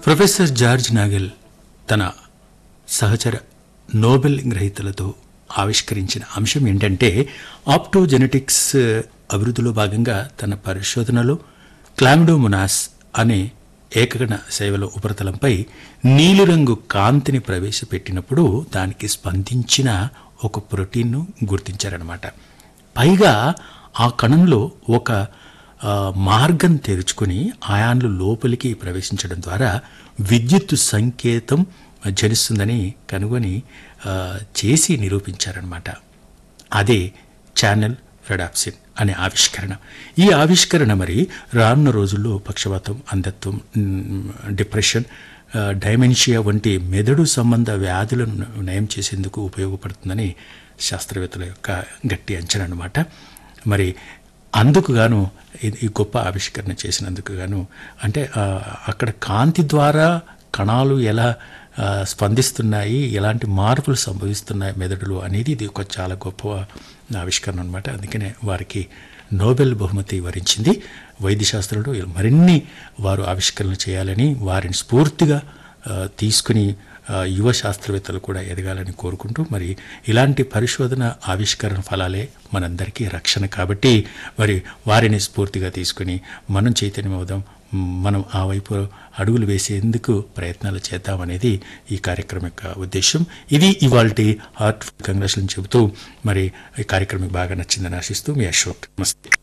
professor George Nagel తన సహచర Nobel గ్రహీతలతో ఆవిష్కరించిన అంశం ఏంటంటే ఆప్టోజెనెటిక్స్ అభివృద్ధిలో భాగంగా తన పరిశోధనలో క్లామిడోమునాస్ అనే ఏకగణ సేవల ఉపరితలంపై నీలిరంగు కాంతిని ప్రవేశపెట్టినప్పుడు దానికి స్పందించిన ఒక ప్రోటీన్ను గుర్తించారనమాట పైగా ఆ కణంలో ఒక ఆ, మార్గం తెరుచుకొని ఆయాన్లు లోపలికి ప్రవేశించడం ద్వారా విద్యుత్తు సంకేతం జనిస్తుందని కనుగొని ఆ, చేసి నిరూపించారనమాట అదే ఛానల్ రెడాప్సిన్ అనే ఆవిష్కరణ ఈ ఆవిష్కరణ మరి రానున్న రోజుల్లో పక్షవాతం అంధత్వం మ్, డిప్రెషన్ ఆ, డైమెన్షియా వంటి మెదడు సంబంధ వ్యాధులను నయం చేసేందుకు ఉపయోగపడుతుందని శాస్త్రవేత్తల యొక్క గట్టి అంచనా అనమాట మరి అందుకు గాను ఇది- ఈ గొప్ప ఆవిష్కరణ చేసినందుకు గాను అంటే ఆ, అక్కడ కాంతి ద్వారా కణాలు ఎలా ఆ, స్పందిస్తున్నాయి ఎలాంటి మార్పులు సంభవిస్తున్నాయి మెదడులో అనేది ఇది ఒక చాలా గొప్ప ఆవిష్కరణ అనమాట అందుకనే వారికి నోబెల్ బహుమతి వరించింది వైద్యశాస్త్రంలో మరిన్ని వారు ఆవిష్కరణలు చేయాలని వారిని స్ఫూర్తిగా ఆ, తీసుకుని ఆ, యువ శాస్త్రవేత్తలు కూడా ఎదగాలని కోరుకుంటూ మరి ఇలాంటి పరిశోధన ఆవిష్కరణ ఫలాలే మనందరికీ రక్షణ కాబట్టి మరి వారిని స్ఫూర్తిగా తీసుకుని మనం చైతన్యం అవుదాం మనం ఆ వైపు అడుగులు వేసేందుకు ప్రయత్నాలు చేద్దామనేది ఈ కార్యక్రమం యొక్క ఉద్దేశం ఇది ఇవాళ హార్ట్ కంగ్రెషన్ చెబుతూ మరి ఈ కార్యక్రమం బాగా నచ్చిందని ఆశిస్తూ మీ అశోక్ నమస్తే